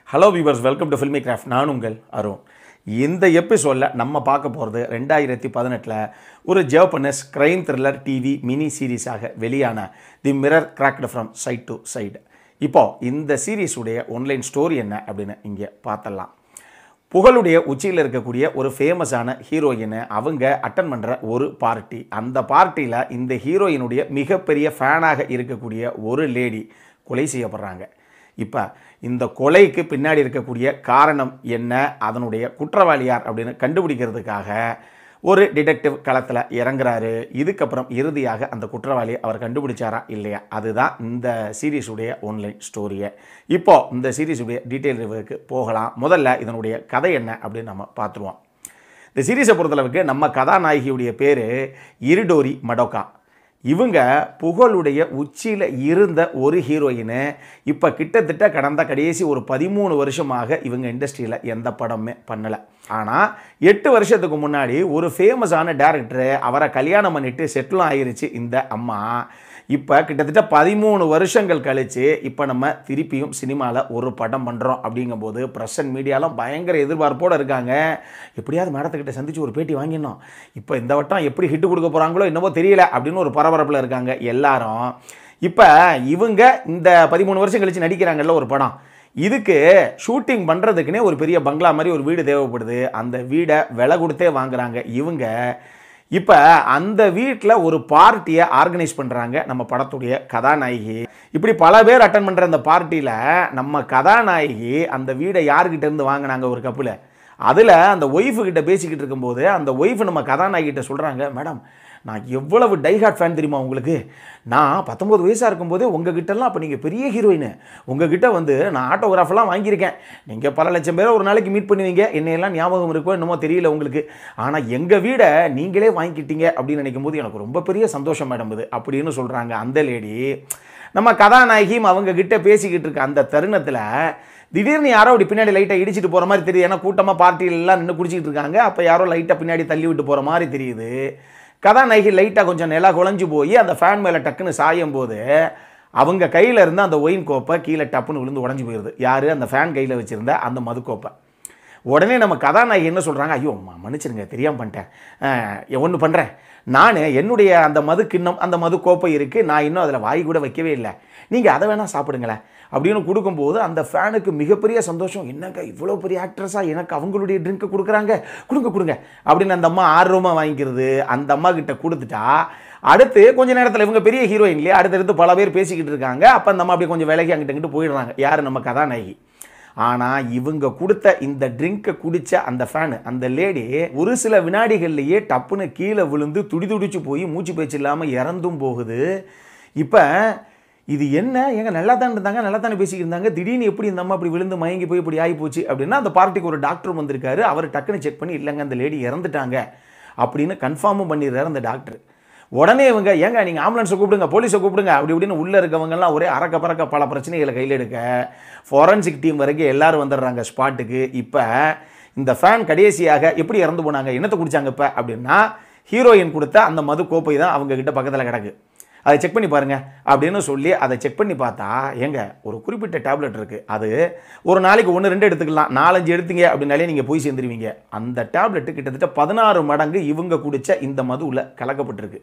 hello viewers welcome to Filmi Craft நான் உங்கள் அருண் இந்த எபிசோடில் நம்ம பார்க்க போகிறது ரெண்டாயிரத்தி பதினெட்டில் ஒரு Japanese crime thriller TV mini சீரீஸாக வெளியான the mirror cracked from side to side இப்போ இந்த சீரீஸுடைய ஒன்லைன் ஸ்டோரி என்ன அப்படின்னு இங்கே பார்த்தலாம் புகழுடைய உச்சியில் இருக்கக்கூடிய ஒரு ஃபேமஸான ஹீரோயினை அவங்க அட்டன் பண்ணுற ஒரு பார்ட்டி அந்த பார்ட்டியில் இந்த ஹீரோயினுடைய மிகப்பெரிய ஃபேனாக இருக்கக்கூடிய ஒரு லேடி கொலை செய்யப்படுறாங்க இப்போ இந்த கொலைக்கு பின்னாடி இருக்கக்கூடிய காரணம் என்ன அதனுடைய குற்றவாளி யார் அப்படின்னு கண்டுபிடிக்கிறதுக்காக ஒரு டிடெக்டிவ் களத்தில் இறங்குறாரு இதுக்கப்புறம் இறுதியாக அந்த குற்றவாளியை அவர் கண்டுபிடிச்சாரா இல்லையா அதுதான் இந்த சீரீஸுடைய ஒன்லைன் ஸ்டோரியை இப்போ இந்த சீரீஸுடைய டீட்டெயில் ரிவ்யூக்கு போகலாம் முதல்ல இதனுடைய கதை என்ன அப்படின்னு நம்ம பார்த்துருவோம் இந்த சீரீஸை பொறுத்தளவுக்கு நம்ம கதாநாயகியுடைய பேர் இருடோரி மடோக்கா இவங்க புகழுடைய உச்சியில் இருந்த ஒரு ஹீரோயின் இப்போ கிட்டத்தட்ட கடந்த கடைசி ஒரு பதிமூணு வருஷமாக இவங்க இண்டஸ்ட்ரியில் எந்த படமே பண்ணலை ஆனால் எட்டு வருஷத்துக்கு முன்னாடி ஒரு ஃபேமஸான டேரக்டரு அவரை கல்யாணம் பண்ணிட்டு செட்டிலும் ஆயிருச்சு இந்த அம்மா இப்போ கிட்டத்தட்ட பதிமூணு வருஷங்கள் கழித்து இப்போ நம்ம திருப்பியும் சினிமாவில் ஒரு படம் பண்ணுறோம் அப்படிங்கும்போது ப்ரெஸ் அண்ட் மீடியாலாம் பயங்கர எதிர்பார்ப்போடு இருக்காங்க எப்படியாவது மேடத்துக்கிட்ட சந்திச்சு ஒரு பேட்டி வாங்கிடணும் இப்போ இந்த வட்டம் எப்படி ஹிட் கொடுக்க போகிறாங்களோ என்னவோ தெரியல அப்படின்னு ஒரு பரபரப்பில் இருக்காங்க எல்லாரும் இப்போ இவங்க இந்த பதிமூணு வருஷம் கழித்து நடிக்கிறாங்கல்ல ஒரு படம் இதுக்கு ஷூட்டிங் பண்ணுறதுக்குனே ஒரு பெரிய பங்களா மாதிரி ஒரு வீடு தேவைப்படுது அந்த வீடை விலை கொடுத்தே வாங்குறாங்க இவங்க இப்போ அந்த வீட்டில் ஒரு பார்ட்டியை ஆர்கனைஸ் பண்ணுறாங்க நம்ம படத்துடைய கதாநாயகி இப்படி பல பேர் அட்டன் பண்ணுற அந்த பார்ட்டியில் நம்ம கதாநாயகி அந்த வீடை யார்கிட்ட இருந்து வாங்கினாங்க ஒரு கப்பில் அதில் அந்த ஒய்ஃபு கிட்ட பேசிக்கிட்டு இருக்கும்போது அந்த ஒய்ஃப் நம்ம கதாநாயகிட்ட சொல்கிறாங்க மேடம் நான் எவ்வளவு டைஹார்ட் ஃபேன் தெரியுமா உங்களுக்கு நான் பத்தொம்பது வயசாக இருக்கும்போது உங்ககிட்டலாம் அப்போ நீங்கள் பெரிய ஹீரோயின் உங்ககிட்ட வந்து நான் ஆட்டோகிராஃபெல்லாம் வாங்கியிருக்கேன் நீங்கள் பல லட்சம் பேரை ஒரு நாளைக்கு மீட் பண்ணுவீங்க என்னையெல்லாம் ஞாபகம் இருக்கோ என்னமோ தெரியல உங்களுக்கு ஆனால் எங்கள் வீடை நீங்களே வாங்கிக்கிட்டீங்க அப்படின்னு நினைக்கும் போது எனக்கு ரொம்ப பெரிய சந்தோஷம் மேடம் இது அப்படின்னு சொல்கிறாங்க அந்த லேடி நம்ம கதாநாயகியும் அவங்க கிட்ட பேசிக்கிட்டு இருக்க அந்த தருணத்தில் திடீர்னு யாரோ அப்படி பின்னாடி லைட்டாக இடிச்சிட்டு போகிற மாதிரி தெரியுது ஏன்னா கூட்டமாக பார்ட்டியிலலாம் நின்று குடிச்சிட்டு இருக்காங்க அப்போ யாரோ லைட்டாக பின்னாடி தள்ளி விட்டு போகிற மாதிரி தெரியுது கதாநாயகி லைட்டாக கொஞ்சம் நிலா குழஞ்சு போய் அந்த ஃபேன் மேலே டக்குன்னு சாயும் போது அவங்க கையில் இருந்த அந்த ஒயின் கோப்பை கீழே டப்புன்னு விழுந்து உடஞ்சி போயிடுது யார் அந்த ஃபேன் கையில் வச்சுருந்த அந்த மது கோப்பை உடனே நம்ம கதாநாயகி என்ன சொல்கிறாங்க ஐயோ அம்மா மன்னிச்சிருங்க தெரியாமல் பண்ணிட்டேன் ஒன்று பண்ணுறேன் நான் என்னுடைய அந்த மது கிண்ணம் அந்த மது கோப்பை இருக்குது நான் இன்னும் அதில் வாய் கூட வைக்கவே இல்லை நீங்கள் அதை வேணால் சாப்பிடுங்களேன் அப்படின்னு கொடுக்கும்போது அந்த ஃபேனுக்கு மிகப்பெரிய சந்தோஷம் என்னங்க இவ்வளோ பெரிய ஆக்ட்ரஸாக எனக்கு அவங்களுடைய ட்ரிங்க்கை கொடுக்குறாங்க கொடுங்க கொடுங்க அப்படின்னு அந்த அம்மா ஆர்வமாக வாங்கிக்கிறது அந்த அம்மா கிட்ட கொடுத்துட்டா அடுத்து கொஞ்ச நேரத்தில் இவங்க பெரிய ஹீரோயின் இல்லையா அடுத்தடுத்து பல பேர் பேசிக்கிட்டு இருக்காங்க அப்போ அந்த அம்மா அப்படியே கொஞ்சம் விலகி அங்கிட்ட இங்கிட்டு போயிடுறாங்க யார் நம்ம கதாநாயகி ஆனால் இவங்க கொடுத்த இந்த ட்ரிங்கை குடித்த அந்த ஃபேனு அந்த லேடி ஒரு சில வினாடிகள்லையே டப்புன்னு கீழே விழுந்து துடி துடிச்சு போய் மூச்சு பேச்சு இல்லாமல் இறந்தும் போகுது இப்போ இது என்ன எங்க நல்லா தான் இருந்தாங்க நல்லா தானே பேசிக்கிட்டு இருந்தாங்க திடீர்னு எப்படி இந்த அம்மா அப்படி விழுந்து மயங்கி போய் இப்படி ஆகி போச்சு அப்படின்னா அந்த பார்ட்டிக்கு ஒரு டாக்டர் வந்திருக்காரு அவர் டக்குன்னு செக் பண்ணி இல்லைங்க அந்த லேடி இறந்துட்டாங்க அப்படின்னு கன்ஃபார்மும் பண்ணிடுறாரு அந்த டாக்டர் உடனே இவங்க ஏங்க நீங்கள் ஆம்புலன்ஸை கூப்பிடுங்க போலீஸை கூப்பிடுங்க அப்படி இப்படின்னு உள்ளே இருக்கவங்கெல்லாம் ஒரே அறக்க பறக்க பல பிரச்சனைகளை கையில் எடுக்க ஃபாரன்சிக் டீம் வரைக்கும் எல்லாரும் வந்துடுறாங்க ஸ்பாட்டுக்கு இப்போ இந்த ஃபேன் கடைசியாக எப்படி இறந்து போனாங்க என்னத்தை குடிச்சாங்க இப்போ அப்படின்னா ஹீரோயின் கொடுத்த அந்த மது கோப்பை தான் அவங்க கிட்ட பக்கத்தில் கிடக்கு அதை செக் பண்ணி பாருங்க அப்படின்னு சொல்லி அதை செக் பண்ணி பார்த்தா ஏங்க ஒரு குறிப்பிட்ட டேப்லெட் இருக்குது அது ஒரு நாளைக்கு ஒன்று ரெண்டு எடுத்துக்கலாம் நாலஞ்சு எடுத்தீங்க அப்படின்னாலே நீங்கள் போய் சேர்ந்துருவீங்க அந்த டேப்லெட்டு கிட்டத்தட்ட பதினாறு மடங்கு இவங்க குடித்த இந்த மது உள்ள கலக்கப்பட்டிருக்கு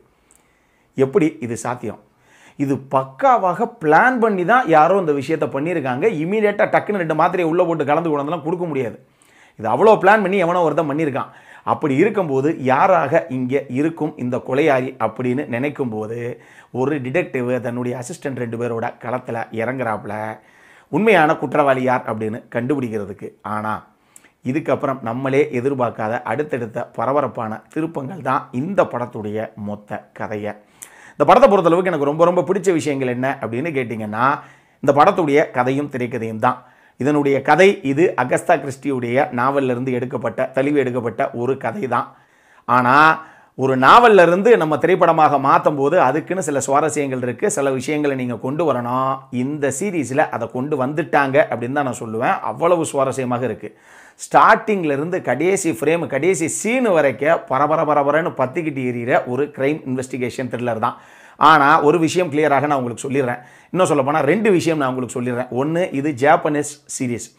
எப்படி இது சாத்தியம் இது பக்காவாக பிளான் பண்ணி தான் யாரோ இந்த விஷயத்தை பண்ணியிருக்காங்க இமீடியட்டாக டக்குன்னு ரெண்டு மாத்திரையை உள்ளே போட்டு கலந்து கொண்டதெல்லாம் கொடுக்க முடியாது இது அவ்வளோ பிளான் பண்ணி எவனோ ஒருத்தன் பண்ணியிருக்கான் அப்படி இருக்கும்போது யாராக இங்கே இருக்கும் இந்த கொலையாரி அப்படின்னு நினைக்கும் போது ஒரு டிடெக்டிவ் தன்னுடைய அசிஸ்டன்ட் ரெண்டு பேரோட களத்தில் இறங்குறாப்புல உண்மையான குற்றவாளி யார் அப்படின்னு கண்டுபிடிக்கிறதுக்கு ஆனால் இதுக்கப்புறம் நம்மளே எதிர்பார்க்காத அடுத்தடுத்த பரபரப்பான திருப்பங்கள் தான் இந்த படத்துடைய மொத்த கதையை இந்த படத்தை பொறுத்தளவுக்கு எனக்கு ரொம்ப ரொம்ப பிடிச்ச விஷயங்கள் என்ன அப்படின்னு கேட்டிங்கன்னா இந்த படத்துடைய கதையும் திரைக்கதையும் தான் இதனுடைய கதை இது அகஸ்தா கிறிஸ்டியுடைய நாவலிருந்து எடுக்கப்பட்ட தெளிவு எடுக்கப்பட்ட ஒரு கதை தான் ஆனால் ஒரு நாவல்ல இருந்து நம்ம திரைப்படமாக மாற்றும் போது அதுக்குன்னு சில சுவாரஸ்யங்கள் இருக்குது சில விஷயங்களை நீங்கள் கொண்டு வரணும் இந்த சீரீஸில் அதை கொண்டு வந்துட்டாங்க அப்படின்னு தான் நான் சொல்லுவேன் அவ்வளவு சுவாரஸ்யமாக இருக்குது ஸ்டார்டிங்ல இருந்து கடைசி ஃப்ரேம் கடைசி சீனு வரைக்கும் பரபர பரபரன்னு பத்திக்கிட்டு எறிகிற ஒரு கிரைம் இன்வெஸ்டிகேஷன் த்ரில்லர் தான் ஆனால் ஒரு விஷயம் கிளியராக நான் உங்களுக்கு சொல்லிடுறேன் இன்னும் சொல்ல போனால் ரெண்டு விஷயம் நான் உங்களுக்கு சொல்லிடுறேன் ஒன்று இது ஜாப்பனீஸ் சீரீஸ்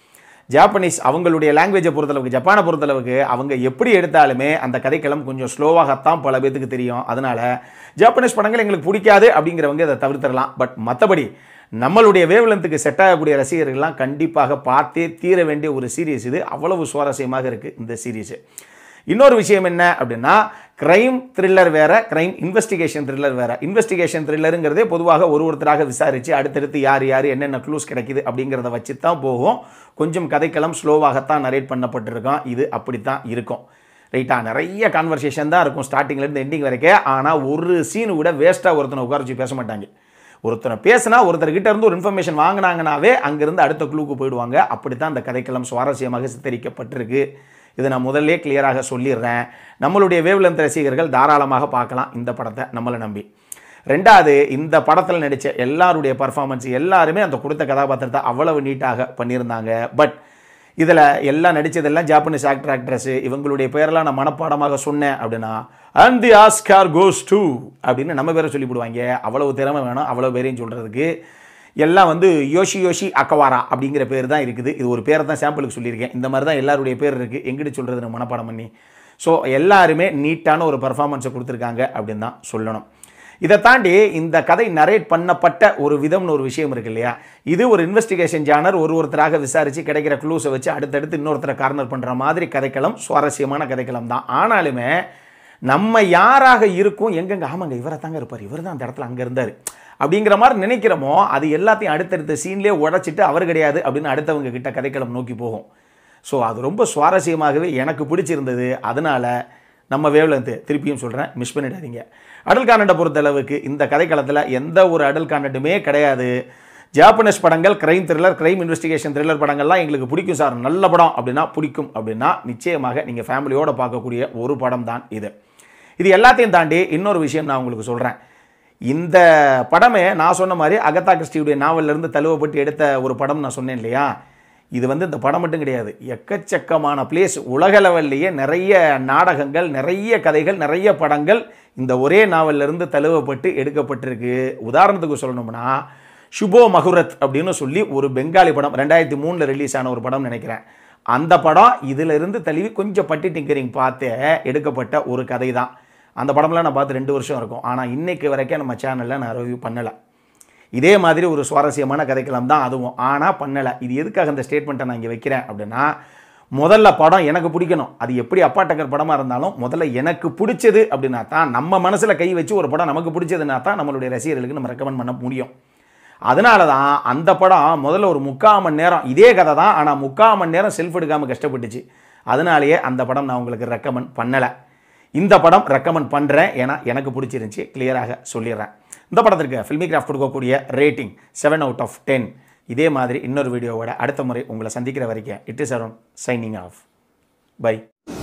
ஜாப்பனீஸ் அவங்களுடைய லாங்குவேஜை பொறுத்தளவுக்கு ஜப்பானை பொறுத்தளவுக்கு அவங்க எப்படி எடுத்தாலுமே அந்த கதைக்களம் கொஞ்சம் ஸ்லோவாகத்தான் பல பேத்துக்கு தெரியும் அதனால ஜாப்பனீஸ் படங்கள் எங்களுக்கு பிடிக்காது அப்படிங்கிறவங்க இதை தவிர்த்திடலாம் பட் மற்றபடி நம்மளுடைய வேவ்லென்த்துக்கு செட் ஆகக்கூடிய ரசிகர்கள்லாம் கண்டிப்பாக பார்த்தே தீர வேண்டிய ஒரு சீரியஸ் இது அவ்வளவு சுவாரஸ்யமாக இருக்குது இந்த சீரீஸு இன்னொரு விஷயம் என்ன அப்படின்னா கிரைம் த்ரில்லர் வேற கிரைம் இன்வெஸ்டிகேஷன் த்ரில்லர் வேற இன்வெஸ்டிகேஷன் த்ரில்லருங்கிறதே பொதுவாக ஒரு ஒருத்தராக விசாரித்து அடுத்தடுத்து யார் யார் என்னென்ன க்ளூஸ் கிடைக்குது அப்படிங்கிறத வச்சு தான் போகும் கொஞ்சம் கதைக்களம் ஸ்லோவாகத்தான் நரேட் பண்ணப்பட்டிருக்கோம் இது அப்படித்தான் இருக்கும் ரைட்டா நிறைய கான்வர்சேஷன் தான் இருக்கும் ஸ்டார்டிங்லேருந்து எண்டிங் வரைக்கும் ஆனால் ஒரு சீனு கூட வேஸ்ட்டாக ஒருத்தனை உட்கார வச்சு பேச மாட்டாங்க ஒருத்தனை பேசினா ஒருத்தர்கிட்ட இருந்து ஒரு இன்ஃபர்மேஷன் வாங்கினாங்கனாவே அங்கேருந்து அடுத்த குழுக்கு போயிடுவாங்க அப்படி தான் அந்த கதைக்களம் சுவாரஸ்யமாக சித்தரிக்கப்பட்டிருக்கு இதை நான் முதல்லே கிளியராக சொல்லிடுறேன் நம்மளுடைய வேவ்லென்த் ரசிகர்கள் தாராளமாக பார்க்கலாம் இந்த படத்தை நம்மளை நம்பி ரெண்டாவது இந்த படத்தில் நடித்த எல்லாருடைய பர்ஃபார்மன்ஸ் எல்லாருமே அந்த கொடுத்த கதாபாத்திரத்தை அவ்வளவு நீட்டாக பண்ணியிருந்தாங்க பட் இதில் எல்லாம் நடித்ததெல்லாம் ஜாப்பனீஸ் ஆக்டர் ஆக்ட்ரஸ் இவங்களுடைய பேரெல்லாம் நான் மனப்பாடமாக சொன்னேன் அப்படின்னா and the Oscar goes to அப்படின்னு நம்ம பேரை சொல்லிவிடுவாங்க அவ்வளவு திறமை வேணும் அவ்வளோ பேரையும் சொல்கிறதுக்கு எல்லாம் வந்து யோஷி யோஷி அக்கவாரா அப்படிங்கிற பேர் தான் இருக்குது இது ஒரு பேரை தான் சாம்பிளுக்கு சொல்லியிருக்கேன் இந்த மாதிரி தான் எல்லாருடைய பேர் இருக்குது எங்கிட்ட சொல்கிறது நான் மனப்பாடம் பண்ணி ஸோ எல்லாருமே நீட்டான ஒரு பர்ஃபார்மன்ஸை கொடுத்துருக்காங்க அப்படின்னு தான் சொல்லணும் இதை தாண்டி இந்த கதை நரேட் பண்ணப்பட்ட ஒரு விதம்னு ஒரு விஷயம் இருக்கு இல்லையா இது ஒரு இன்வெஸ்டிகேஷன் ஜானர் ஒரு ஒருத்தராக விசாரித்து கிடைக்கிற க்ளூஸை வச்சு அடுத்தடுத்து இன்னொருத்தரை கார்னர் பண்ணுற மாதிரி கதைக்களம் சுவாரஸ்யமான கதைக்களம் தான் ஆனாலுமே நம்ம யாராக இருக்கும் எங்கெங்க ஆமாங்க இவரை தாங்க இருப்பார் இவர் தான் அந்த இடத்துல அங்கே இருந்தார் அப்படிங்கிற மாதிரி நினைக்கிறோமோ அது எல்லாத்தையும் அடுத்தடுத்த சீன்லேயே உடைச்சிட்டு அவர் கிடையாது அப்படின்னு அடுத்தவங்க கிட்ட கதைக்களம் நோக்கி போகும் ஸோ அது ரொம்ப சுவாரஸ்யமாகவே எனக்கு பிடிச்சிருந்தது அதனால நம்ம வேவ்லென்த்து திருப்பியும் சொல்கிறேன் மிஸ் பண்ணிடாதீங்க அடல் கானண்டை பொறுத்தளவுக்கு இந்த கதைக்களத்தில் எந்த ஒரு அடல் கானண்டுமே கிடையாது ஜாப்பனீஸ் படங்கள் crime thriller crime investigation thriller படங்கள்லாம் எங்களுக்கு பிடிக்கும் சார் நல்ல படம் அப்படின்னா பிடிக்கும் அப்படின்னா நிச்சயமாக நீங்கள் ஃபேமிலியோடு பார்க்கக்கூடிய ஒரு படம் தான் இது இது எல்லாத்தையும் தாண்டி இன்னொரு விஷயம் நான் உங்களுக்கு சொல்கிறேன் இந்த படமே நான் சொன்ன மாதிரி அகதா கிறிஸ்டியுடைய நாவலிருந்து தழுவப்பட்டு எடுத்த ஒரு படம் நான் சொன்னேன் இல்லையா இது வந்து இந்த படம் மட்டும் கிடையாது எக்கச்சக்கமான பிளேஸ் உலக லெவல்லையே நிறைய நாடகங்கள் நிறைய கதைகள் நிறைய படங்கள் இந்த ஒரே நாவலிருந்து தழுவப்பட்டு எடுக்கப்பட்டிருக்கு உதாரணத்துக்கு சொல்லணும்னா சுபோ மகுரத் அப்படின்னு சொல்லி ஒரு பெங்காலி படம் ரெண்டாயிரத்தி மூணில் ரிலீஸ் ஆன ஒரு படம் நினைக்கிறேன் அந்த படம் இதிலிருந்து தழுவி கொஞ்சம் பட்டி டிங்கரிங் பார்த்து எடுக்கப்பட்ட ஒரு கதை தான் அந்த படம்லாம் நான் பார்த்து ரெண்டு வருஷம் இருக்கும் ஆனால் இன்னைக்கு வரைக்கும் நம்ம சேனலில் நான் ரிவ்யூ பண்ணலை இதே மாதிரி ஒரு சுவாரஸ்யமான கதைக்கலாம் தான் அதுவும் ஆனால் பண்ணலை இது எதுக்காக அந்த ஸ்டேட்மெண்ட்டை நான் இங்கே வைக்கிறேன் அப்படின்னா முதல்ல படம் எனக்கு பிடிக்கணும் அது எப்படி அப்பா டக்கர் படமாக இருந்தாலும் முதல்ல எனக்கு பிடிச்சது அப்படின்னா தான் நம்ம மனசில் கை வச்சு ஒரு படம் நமக்கு பிடிச்சதுன்னா தான் நம்மளுடைய ரசிகர்களுக்கு நம்ம ரெக்கமெண்ட் பண்ண முடியும் அதனால தான் அந்த படம் முதல்ல ஒரு முக்கால் மணி நேரம் இதே கதை தான் ஆனால் முக்கால் மணி நேரம் செல்ஃப் எடுக்காமல் கஷ்டப்பட்டுச்சு அதனாலேயே அந்த படம் நான் உங்களுக்கு ரெக்கமெண்ட் பண்ணலை இந்த படம் ரெக்கமெண்ட் பண்ணுறேன் ஏன்னா எனக்கு பிடிச்சிருந்துச்சி கிளியராக சொல்லிடுறேன் இந்த படத்திற்கு ஃபில்மி கிராஃப்ட் கொடுக்கக்கூடிய rating seven out of ten இதே மாதிரி இன்னொரு வீடியோவோட அடுத்த முறை உங்களை சந்திக்கிற வரைக்கும் it is around signing off by